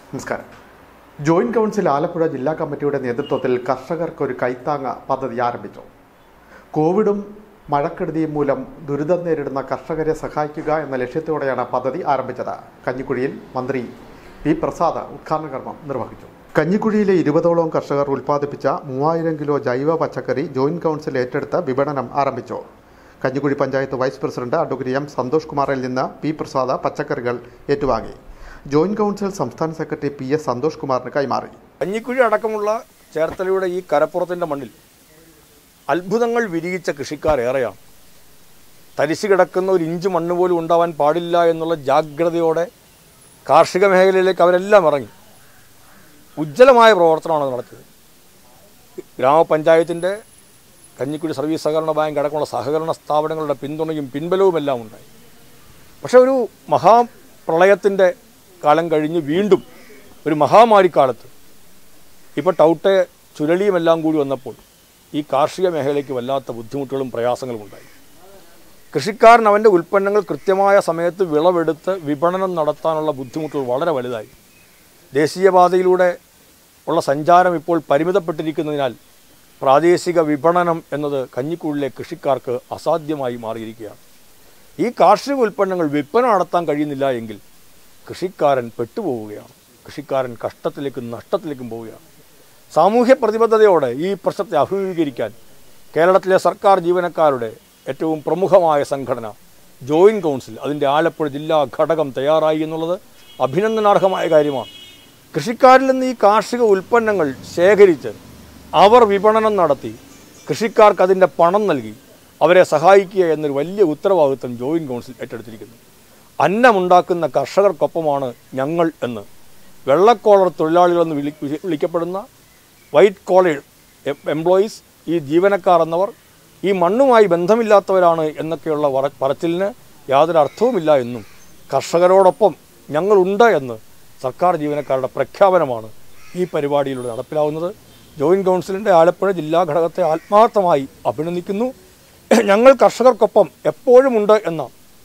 നമസ്കാരം joint council Alappuzha ജില്ലാ കമ്മിറ്റിയുടെ നേതൃത്വത്തിൽ കർഷകർക്ക് ഒരു കൈത്താങ്ങ പദ്ധതി ആരംഭിച്ചു കോവിഡും മഴക്കെടുതിയും മൂലം ദുരിതം നേരിടുന്ന കർഷകരെ സഹായിക്കുക എന്ന ലക്ഷ്യത്തോടെയാണ് പദ്ധതി ആരംഭിച്ചത് കഞ്ഞിക്കുഴിയിൽ മന്ത്രി പി പ്രസാദ് ഉദ്ഘാടന കർമ്മം നിർവഹിച്ചു കഞ്ഞിക്കുഴിയിലെ ഇരുപതോളം കർഷകർ ഉൽപ്പാദിപ്പിച്ച മൂവായിരം കിലോ ജൈവ പച്ചക്കറി ജോയിന്റ് കൗൺസിൽ ഏറ്റെടുത്ത് വിപണനം ആരംഭിച്ചു Kanjikuzhi panchayat vice president advocate M Santhosh കുമാറിൽ നിന്ന് പി പ്രസാദ് പച്ചക്കറികൾ ഏറ്റുവാങ്ങി ജോയിന്റ് കൗൺസിൽ സംസ്ഥാന സെക്രട്ടറി പി എസ് സന്തോഷ് കുമാറിന് കൈമാറി കഞ്ഞിക്കുഴി അടക്കമുള്ള ചേർത്തലയുടെ ഈ കരപ്പുറത്തിൻ്റെ മണ്ണിൽ അത്ഭുതങ്ങൾ വിരിയിച്ച കൃഷിക്കാർ ഏറെയാണ് തരിശു കിടക്കുന്ന ഒരു ഇഞ്ച് മണ്ണ് പോലും ഉണ്ടാവാൻ പാടില്ല എന്നുള്ള ജാഗ്രതയോടെ കാർഷിക മേഖലയിലേക്ക് അവരെല്ലാം ഇറങ്ങി ഉജ്ജ്വലമായ പ്രവർത്തനമാണ് നടത്തിയത് ഗ്രാമപഞ്ചായത്തിൻ്റെ കഞ്ഞിക്കുഴി സർവീസ് സഹകരണ ബാങ്ക് അടക്കമുള്ള സഹകരണ സ്ഥാപനങ്ങളുടെ പിന്തുണയും പിൻബലവും എല്ലാം ഉണ്ടായി പക്ഷെ ഒരു മഹാപ്രളയത്തിൻ്റെ കാലം കഴിഞ്ഞ് വീണ്ടും ഒരു മഹാമാരിക്കാലത്ത് ഇപ്പോൾ ടൗട്ടെ ചുഴലിയും എല്ലാം കൂടി വന്നപ്പോൾ ഈ കാർഷിക മേഖലയ്ക്ക് വല്ലാത്ത ബുദ്ധിമുട്ടുകളും പ്രയാസങ്ങളും ഉണ്ടായി കൃഷിക്കാരൻ അവൻ്റെ ഉൽപ്പന്നങ്ങൾ കൃത്യമായ സമയത്ത് വിളവെടുത്ത് വിപണനം നടത്താനുള്ള ബുദ്ധിമുട്ടുകൾ വളരെ വലുതായി ദേശീയപാതയിലൂടെ ഉള്ള സഞ്ചാരം ഇപ്പോൾ പരിമിതപ്പെട്ടിരിക്കുന്നതിനാൽ പ്രാദേശിക വിപണനം എന്നത് കഞ്ഞിക്കുള്ളിലെ കൃഷിക്കാർക്ക് അസാധ്യമായി മാറിയിരിക്കുകയാണ് ഈ കാർഷിക ഉൽപ്പന്നങ്ങൾ വിൽപ്പന നടത്താൻ കഴിയുന്നില്ല എങ്കിൽ കൃഷിക്കാരൻ പെട്ടുപോവുകയാണ് കൃഷിക്കാരൻ കഷ്ടത്തിലേക്കും നഷ്ടത്തിലേക്കും പോവുകയാണ് സാമൂഹ്യ പ്രതിബദ്ധതയോടെ ഈ പ്രശ്നത്തെ അഭിമുഖീകരിക്കാൻ കേരളത്തിലെ സർക്കാർ ജീവനക്കാരുടെ ഏറ്റവും പ്രമുഖമായ സംഘടന ജോയിൻറ്റ് കൗൺസിൽ അതിൻ്റെ ആലപ്പുഴ ജില്ലാ ഘടകം തയ്യാറായി എന്നുള്ളത് അഭിനന്ദനാർഹമായ കാര്യമാണ് കൃഷിക്കാരിൽ നിന്ന് ഈ കാർഷിക ഉൽപ്പന്നങ്ങൾ ശേഖരിച്ച് അവർ വിപണനം നടത്തി കൃഷിക്കാർക്ക് അതിൻ്റെ പണം നൽകി അവരെ സഹായിക്കുക എന്നൊരു വലിയ ഉത്തരവാദിത്വം ജോയിൻറ്റ് കൗൺസിൽ ഏറ്റെടുത്തിരിക്കുന്നു അന്നമുണ്ടാക്കുന്ന കർഷകർക്കൊപ്പമാണ് ഞങ്ങൾ എന്ന് വെള്ളക്കോളർ തൊഴിലാളികളെന്ന് വിളി വിളിക്കപ്പെടുന്ന വൈറ്റ് കോളർ എംപ്ലോയീസ് ഈ ജീവനക്കാർ എന്നവർ ഈ മണ്ണുമായി ബന്ധമില്ലാത്തവരാണ് എന്നൊക്കെയുള്ള വറ- പറച്ചിലിന് യാതൊരു അർത്ഥവുമില്ല എന്നും കർഷകരോടൊപ്പം ഞങ്ങളുണ്ട് എന്ന് സർക്കാർ ജീവനക്കാരുടെ പ്രഖ്യാപനമാണ് ഈ പരിപാടിയിലൂടെ നടപ്പിലാവുന്നത് ജോയിൻറ്റ് കൗൺസിലിൻ്റെ ആലപ്പുഴ ജില്ലാ ഘടകത്തെ ആത്മാർത്ഥമായി അഭിനന്ദിക്കുന്നു ഞങ്ങൾ കർഷകർക്കൊപ്പം എപ്പോഴുമുണ്ട് എന്ന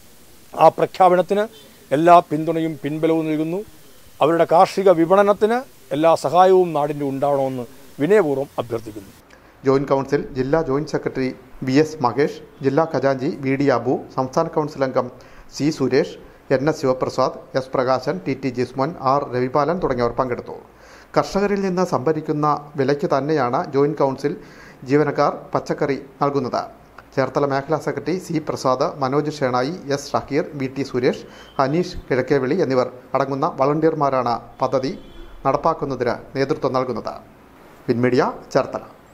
ആ പ്രഖ്യാപനത്തിന് എല്ലാ പിന്തുണയും പിൻബലവും നൽകുന്നു അവരുടെ കാർഷിക വിപണനത്തിന് എല്ലാ സഹായവും നാടിൻ്റെ ഉണ്ടാവണമെന്ന് വിനയപൂർവ്വം അഭ്യർത്ഥിക്കുന്നു ജോയിന്റ് കൗൺസിൽ ജില്ലാ joint secretary V S Mahesh ജില്ലാ ഖജാഞ്ചി വി ഡി അബു സംസ്ഥാന കൗൺസിൽ അംഗം C Suresh N S Sivaprasad S Prakashan T T Jismon R Ravipalan തുടങ്ങിയവർ പങ്കെടുത്തു കർഷകരിൽ നിന്ന് സംഭരിക്കുന്ന വിലയ്ക്ക് തന്നെയാണ് ജോയിന്റ് കൗൺസിൽ ജീവനക്കാർ പച്ചക്കറി നൽകുന്നത് ചേർത്തല മേഖലാ secretary C Prasad Manoj Shenoy S Shaheer V T Suresh Aneesh Kizhakkevili എന്നിവർ അടങ്ങുന്ന വളണ്ടിയർമാരാണ് പദ്ധതി നടപ്പാക്കുന്നതിന് നേതൃത്വം നൽകുന്നത് വിൻമീഡിയ ചേർത്തല